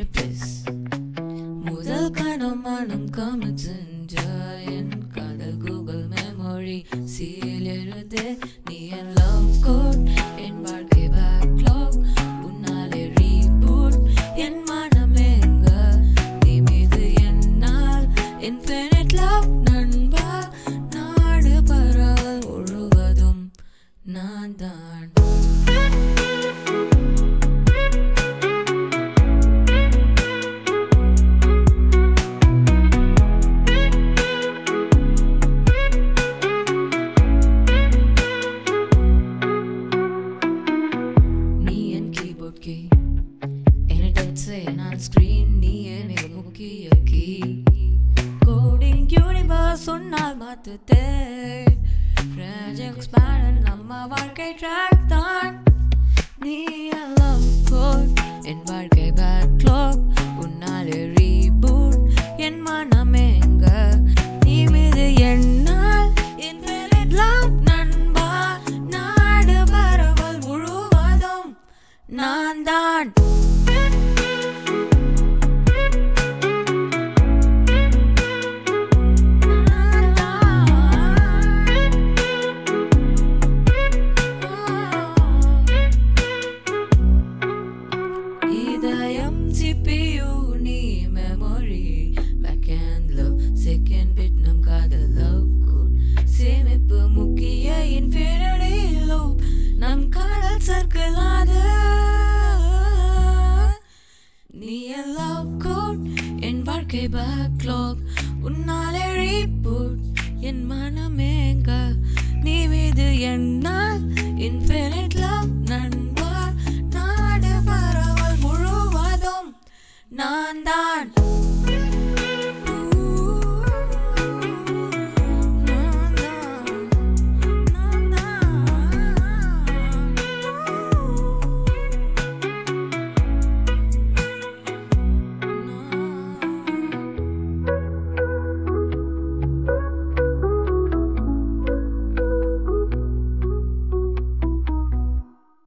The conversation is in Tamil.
தெரபிஸ் முதல் கணம் மனம் கமிச்சென்ற என் காதல் கூகுள் மெமரி சீல் எழுது நீ என் லவ் கோட் என் வாழ்க்கை பேக்லாக் உன்னாலே ரீபூட் என் மனம் எங்க நீ மீது என்னால் இன்ஃபினிட் லவ் நண்பா நாடு பரவல் முழுவதும் நான் தான் நீ என் கீபோர்ட் கீ என்னிடத்து நான் ஸ்கிரீன் நீ என் மிக முக்கிய கீ கோடிங் யூனிவர்ஸ் சொன்னால் மாத்துதே ப்ராஜெக்ட்ஸ் பேரன் நம்ம வாழ்க்கை ட்ராக் தான் நீ என் லவ் கோட் என் வாழ்க்கை பேக்லாக் உன்னாலே ரீபூட் என் மனம் எங்க நீ மீது என்னால் இன்ஃபினிட் லவ் நண்பா நாடு பரவல் முழுவதும் நான் தான் நான் தான். இதயம் CPU நீ memory backhand love second bit நம் காதல் லவ் கோட் சேமிப்பு முக்கிய இன்ஃபினிட்டி லவ் நம் காதல் சர்க்கிள் அது நீ என் லவ் கோட் என் வாழ்க்கை பேக்லாக் உன்னாலே ரீபூட் என் மனமேங்க நீ மீது என்னால்